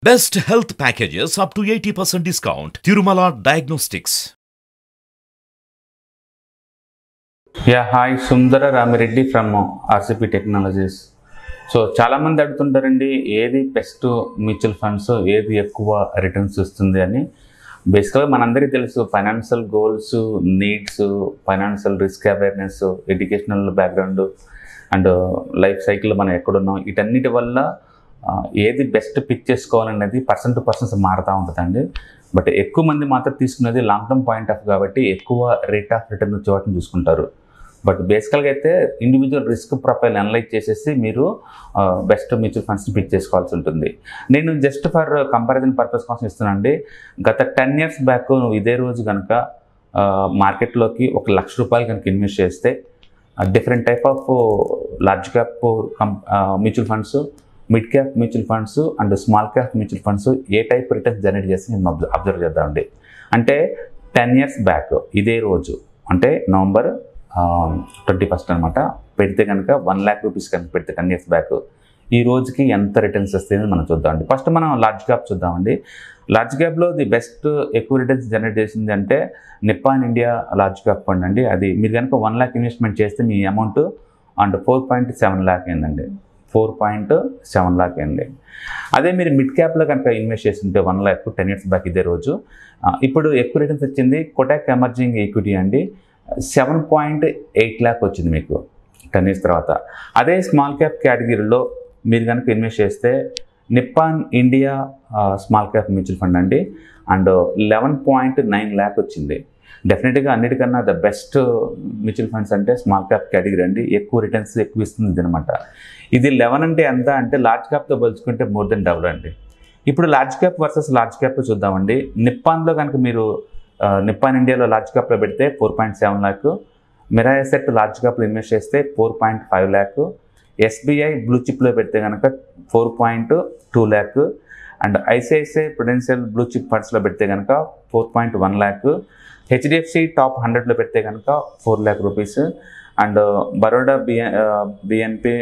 Best health packages up to 80% discount. Tirumala Diagnostics. Yeah hi Sundara Ramireddy from RCP technologies so చాలామంది అడుగుతుంటారండి ఏది best mutual funds ఏది ఎక్కువ returns ఇస్తుంది అని బేసిక్గా మనందరికీ తెలుసు financial goals needs financial risk awareness educational background and life cycle మనం ఎక్కడున్నాం వీటన్నిటి వల్ల ఆ, ఏది బెస్ట్ పిక్ చేసుకోవాలనేది పర్సన్ టు పర్సన్స్ మారుతూ ఉంటుందండి బట్ ఎక్కువ మంది మాత్రం తీసుకునేది లాంగ్ టర్మ్ పాయింట్ ఆఫ్ కాబట్టి ఎక్కువ రేట్ ఆఫ్ రిటర్న్ చోటని చూసుకుంటారు బట్ బేసికల్గా అయితే ఇండివిజువల్ రిస్క్ ప్రొఫైల్ అనలైజ్ చేసేసి మీరు బెస్ట్ మ్యూచువల్ ఫండ్స్ని పిక్ చేసుకోవాల్సి ఉంటుంది నేను జస్ట్ ఫర్ కంపారిజన్ పర్పస్ కోసం ఇస్తున్నానండి గత టెన్ ఇయర్స్ బ్యాక్ నువ్వు ఇదే రోజు కనుక మార్కెట్లోకి ఒక లక్ష రూపాయలు కనుక ఇన్వెస్ట్ చేస్తే different type of large cap mutual funds mid cap mutual funds and small cap mutual funds ఏ టైప్ రిటర్న్స్ జనరేట్ చేసి నేను అబ్జర్వ్ చేద్దామండి అంటే టెన్ ఇయర్స్ బ్యాక్ ఇదే రోజు అంటే నవంబర్ ట్వంటీ ఫస్ట్ అనమాట పెడితే కనుక వన్ ల్యాక్ రూపీస్ కనుక పెడితే టెన్ ఇయర్స్ బ్యాక్ ఈ రోజుకి ఎంత రిటర్న్స్ వస్తాయని మనం చూద్దామండి ఫస్ట్ మనం లార్జ్ క్యాప్ చూద్దామండి లార్జ్ క్యాప్లో ది బెస్ట్ ఎక్కువ రిటర్న్స్ జనరేట్ చేసింది అంటే Nippon India large cap fund అండి అది మీరు కనుక వన్ ల్యాక్ ఇన్వెస్ట్మెంట్ చేస్తే మీ amount and four point seven lakh అయిందండి ఫోర్ పాయింట్ సెవెన్ ల్యాక్ అయింది అదే మీరు మిడ్ క్యాప్లో కనుక ఇన్వెస్ట్ చేస్తుంటే one lakh ten years back ఇదే రోజు ఆ, ఇప్పుడు ఎక్కువ రిటర్న్స్ వచ్చింది కొటాక్ ఎమర్జింగ్ ఈక్విటీ అండి సెవెన్ పాయింట్ ఎయిట్ ల్యాక్ వచ్చింది మీకు టెన్ ఇయర్స్ తర్వాత అదే స్మాల్ క్యాప్ కేటగిరీలో మీరు కనుక ఇన్వెస్ట్ చేస్తే Nippon India small cap mutual fund అండి and eleven point nine lakh వచ్చింది డెఫినెట్గా అన్నిటికన్నా ద బెస్ట్ మ్యూచువల్ ఫండ్స్ అంటే స్మాల్ క్యాప్ కేటగిరీ అండి ఎక్కువ రిటర్న్స్ ఎక్కువ ఇస్తుంది అనమాట ఇది లెవెన్ అంటే ఎంత అంటే లార్జ్ క్యాప్తో పోల్చుకుంటే మోర్ దెన్ డబుల్ అండి ఇప్పుడు large cap versus large cap చూద్దామండి నిప్పాన్లో కనుక మీరు ఆ, నిప్పాన్ ఇండియాలో లార్జ్ క్యాప్లో పెడితే four point seven lakh Mirae Asset large క్యాప్లో ఇన్వెస్ట్ చేస్తే four point five lakh SBI blue చిప్లో పెడితే కనుక four point two lakh and ICICI Prudential blue chip ఫండ్స్లో పెడితే కనుక four point one lakh HDFC top హండ్రెడ్లో పెడితే కనుక four lakh rupees and Baroda బిఎ బిఎన్పి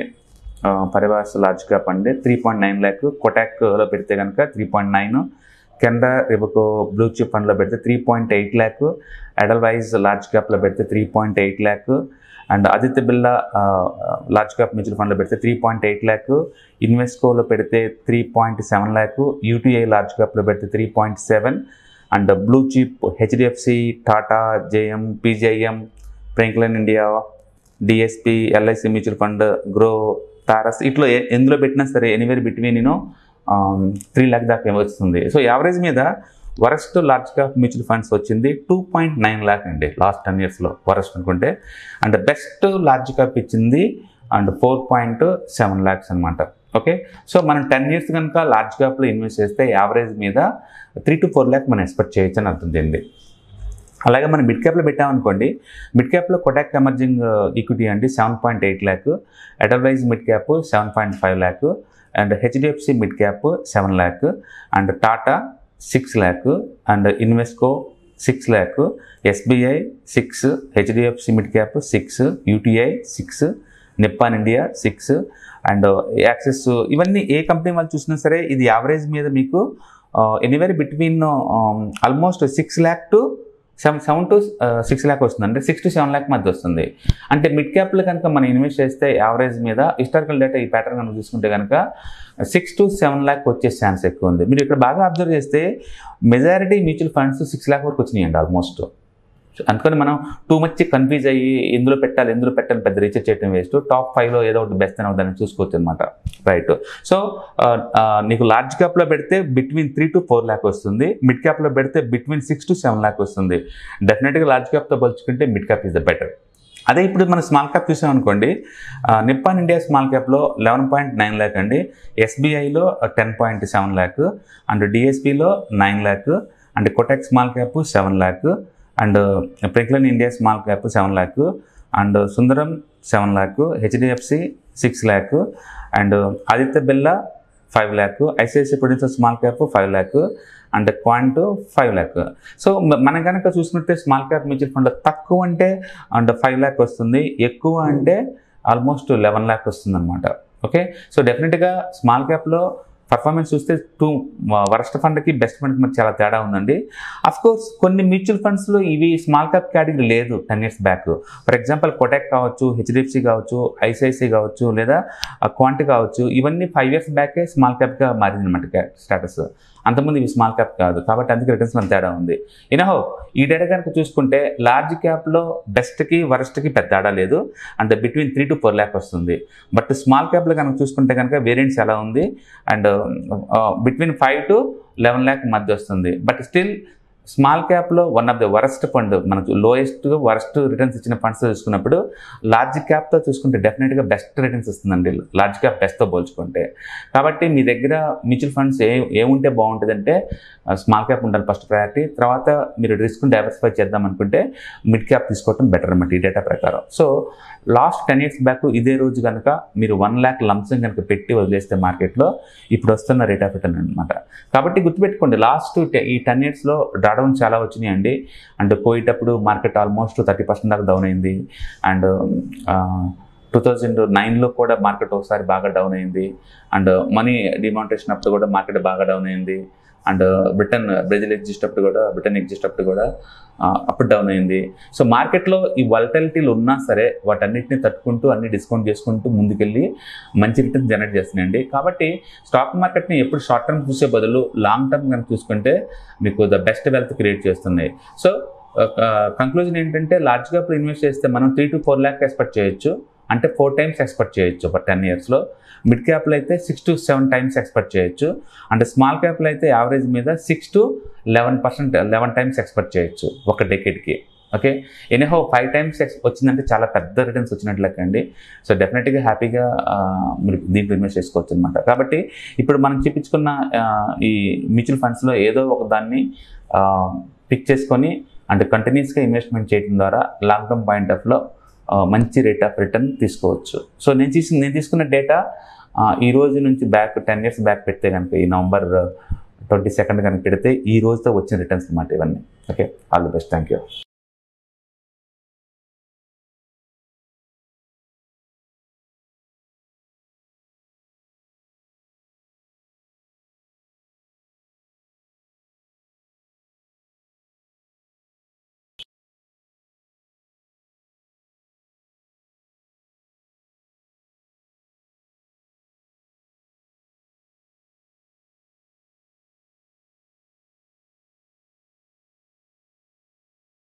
పరివాస్ లార్జ్ క్యాప్ అండి త్రీ పాయింట్ నైన్ ల్యాక్ కొటాక్లో పెడితే కనుక three point nine Canara Robeco blue చిప్ ఫండ్లో పెడితే three point eight lakh Edelweiss large క్యాప్లో పెడితే three point eight lakh and Aditya Birla large cap mutual ఫండ్లో పెడితే త్రీ పాయింట్ ఎయిట్ ల్యాక్ ఇన్వెస్కోలో పెడితే three point seven lakh UTI large క్యాప్లో పెడితే three point seven and blue chip HDFC Tata JM పీజేఎం Franklin India DSP LIC mutual fund Groww Taurus ఇట్లా ఏ- ఎందులో పెట్టినా సరే ఎనీవేర్ బిట్వీన్ నేను త్రీ ల్యాక్ దాకా వస్తుంది సో యావరేజ్ మీద worst large cap mutual funds వచ్చింది టూ పాయింట్ నైన్ ల్యాక్ అండి లాస్ట్ టెన్ ఇయర్స్లో వరస్ట్ అనుకుంటే అండ్ బెస్ట్ లార్జ్ క్యాప్ ఇచ్చింది and four point seven lakhs అనమాట ఓకే సో మనం టెన్ ఇయర్స్ కనుక లార్జ్ క్యాప్లో ఇన్వెస్ట్ చేస్తే యావరేజ్ మీద త్రీ టు ఫోర్ ల్యాక్ మనం ఎక్స్పెక్ట్ చేయొచ్చు అని అర్థం చెంది అలాగే మనం మిడ్ క్యాప్లో పెట్టామనుకోండి మిడ్ క్యాప్లో కొటాక్ ఎమర్జింగ్ ఈక్విటీ అండి seven point eight lakh Edelweiss mid cap seven point five lakh and HDFC mid cap seven lakh and Tata six lakh and Invesco six lakh SBI six HDFC mid cap six UTI six Nippon India six and Axis ఇవన్నీ ఏ company వాళ్ళు చూసినా సరే ఇది average మీద మీకు anywhere between almost six lakh to seven seven to six lakh వస్తుంది అంటే సిక్స్ టు సెవెన్ ల్యాక్ మధ్య వస్తుంది అంటే మిడ్ క్యాప్లో కనుక మనం ఇన్వెస్ట్ చేస్తే యావరేజ్ మీద హిస్టారికల్ డేటా ఈ ప్యాటర్న్ కనుక చూసుకుంటే కనుక సిక్స్ టు సెవెన్ ల్యాక్ వచ్చే ఛాన్స్ ఎక్కువ ఉంది మీరు ఇక్కడ బాగా అబ్జర్వ్ చేస్తే majority mutual funds six lakh వరకు వచ్చినాయండి ఆల్మోస్ట్ అందుకని మనం టూ మచ్ కన్ఫ్యూజ్ అయ్యి ఎందులో పెట్టాలి ఎందులో పెట్టాలి పెద్ద రీసెర్చ్ చేయడం వేస్ట్ టాప్ ఫైవ్లో ఏదో ఒకటి బెస్ట్ అని దాన్ని చూసుకోవచ్చు అనమాట రైట్ సో నీకు లార్జ్ క్యాప్లో పెడితే between three to four lakh వస్తుంది మిడ్ క్యాప్లో పెడితే between six to seven lakh వస్తుంది డెఫినెట్గా లార్జ్ క్యాప్తో పోల్చుకుంటే mid cap is the better అదే ఇప్పుడు మనం స్మాల్ క్యాప్ చూసామనుకోండి ఆ, నిప్పాన్ ఇండియా స్మాల్ క్యాప్లో లెవెన్ పాయింట్ నైన్ ల్యాక్ అండి ఎస్బీఐలో ten point seven lakh and డిఎస్పిలో nine lakh and Kotak small cap seven lakh and Franklin India small cap seven lakh and Sundaram seven lakh HDFC six lakh and Aditya Birla five lakh ICICI Prudential small cap five lakh and Quant five lakh so మ- మనం కనుక చూసుకుంటే small cap mutual fund తక్కువ అంటే and five lakh వస్తుంది ఎక్కువ అంటే almost eleven lakh వస్తుంది అనమాట ఓకే సో డెఫినెట్గా స్మాల్ క్యాప్లో పర్ఫార్మెన్స్ చూస్తే టూ వరస్ట్ ఫండ్కి బెస్ట్ ఫండ్కి మరి చాలా తేడా ఉందండి అఫ్ కోర్స్ కొన్ని మ్యూచువల్ ఫండ్స్లో ఇవి స్మాల్ క్యాప్ కేటగిరీ లేదు ten years back for example Kotak కావచ్చు హెచ్డిఎఫ్సి కావచ్చు ఐసిఐసి కావచ్చు లేదా క్వాంటి కావచ్చు ఇవన్నీ ఫైవ్ ఇయర్స్ బ్యాకే స్మాల్ క్యాప్గా మారింది అనమాట స్టేటస్ అంతకుముందు ఇవి స్మాల్ క్యాప్ కాదు కాబట్టి అందుకే రిటర్న్స్ మన తేడా ఉంది ఇనహో ఈ డేటా కనుక చూసుకుంటే లార్జ్ క్యాప్లో బెస్ట్కి వరస్ట్కి పెద్ద తేడా లేదు and between three to four lakh వస్తుంది బట్ స్మాల్ క్యాప్లో కనుక చూసుకుంటే కనుక వేరియంట్స్ ఎలా ఉంది and between five to eleven lakh మధ్య వస్తుంది బట్ స్టిల్ స్మాల్ క్యాప్లో one of the worst fund మనకు లోయెస్ట్ వరస్ట్ రిటర్న్స్ ఇచ్చిన ఫండ్స్ చూసుకున్నప్పుడు లార్జ్ క్యాప్తో చూసుకుంటే డెఫినెట్గా బెస్ట్ రిటర్న్స్ ఇస్తుందండి లార్జ్ క్యాప్ బెస్ట్తో పోల్చుకుంటే కాబట్టి మీ దగ్గర మ్యూచువల్ ఫండ్స్ ఏ ఏముంటే బాగుంటుందంటే స్మాల్ క్యాప్ ఉండాలి ఫస్ట్ ప్రయారిటీ తర్వాత మీరు రిస్క్ డైవర్సిఫై చేద్దాం అనుకుంటే మిడ్ క్యాప్ తీసుకోవడం బెటర్ అనమాట ఈ డేటా ప్రకారం so last ten years back ఇదే రోజు కనుక మీరు వన్ ల్యాక్ లంసం కనుక పెట్టి వదిలేస్తే మార్కెట్లో ఇప్పుడు వస్తున్న రేట్ ఆఫ్ రిటర్న్ అనమాట కాబట్టి గుర్తుపెట్టుకోండి లాస్ట్ ఈ టెన్ ఇయర్స్లో డ్రాడౌన్ చాలా వచ్చినాయి అండి అండ్ పోయేటప్పుడు మార్కెట్ ఆల్మోస్ట్ థర్టీ పర్సెంట్ దాకా డౌన్ అయింది అండ్ టూ థౌజండ్ నైన్లో కూడా మార్కెట్ ఒకసారి బాగా డౌన్ అయింది అండ్ మనీ డిమానిటేషన్ అప్పుడు కూడా మార్కెట్ బాగా డౌన్ అయింది అండ్ బ్రిటన్ బ్రెజిల్ ఎగ్జిస్ట్ అప్పుడు కూడా బ్రిటన్ ఎగ్జిస్ట్ అప్పుడు కూడా అప్పుడు డౌన్ అయింది సో మార్కెట్లో ఈ వల్టాలిటీలు ఉన్నా సరే వాటన్నిటిని తట్టుకుంటూ అన్ని డిస్కౌంట్ చేసుకుంటూ ముందుకెళ్ళి మంచి రిటర్న్ జనరేట్ చేస్తున్నాయండి కాబట్టి స్టాక్ మార్కెట్ని ఎప్పుడు షార్ట్ టర్మ్ చూసే బదులు లాంగ్ టర్మ్ కనుక చూసుకుంటే మీకు ద బెస్ట్ వెల్త్ క్రియేట్ చేస్తున్నాయి సో కంక్లూజన్ ఏంటంటే లార్జ్ క్యాప్లో ఇన్వెస్ట్ చేస్తే మనం three to four lakh expect చేయొచ్చు అంటే ఫోర్ టైమ్స్ ఎక్స్పెక్ట్ చేయొచ్చు ఒక టెన్ ఇయర్స్లో మిడ్ క్యాప్లో అయితే six to seven times expect చేయొచ్చు అంటే స్మాల్ క్యాప్లో అయితే యావరేజ్ మీద six to eleven percent eleven times expect చేయొచ్చు ఒక డెకెట్కి ఓకే ఎనీహౌ ఫైవ్ టైమ్స్ వచ్చిందంటే చాలా పెద్ద రిటర్న్స్ వచ్చినట్లెక్కండి సో డెఫినెట్గా హ్యాపీగా మీరు దీంట్లో ఇన్వెస్ట్ చేసుకోవచ్చు అనమాట కాబట్టి ఇప్పుడు మనం చూపించుకున్న ఈ మ్యూచువల్ ఫండ్స్లో ఏదో ఒక దాన్ని పిక్ చేసుకొని అండ్ కంటిన్యూస్గా ఇన్వెస్ట్మెంట్ చేయడం ద్వారా లాంగ్ టర్మ్ పాయింట్ ఆఫ్లో మంచి రేట్ ఆఫ్ రిటర్న్ తీసుకోవచ్చు సో నేను తీసు నేను తీసుకున్న డేటా ఈ రోజు నుంచి బ్యాక్ టెన్ ఇయర్స్ బ్యాక్ పెడితే కనుక ఈ నవంబర్ ట్వంటీ సెకండ్ కనుక పెడితే ఈ రోజుతో వచ్చిన రిటర్న్స్ అనమాట ఇవన్నీ okay all the best thank you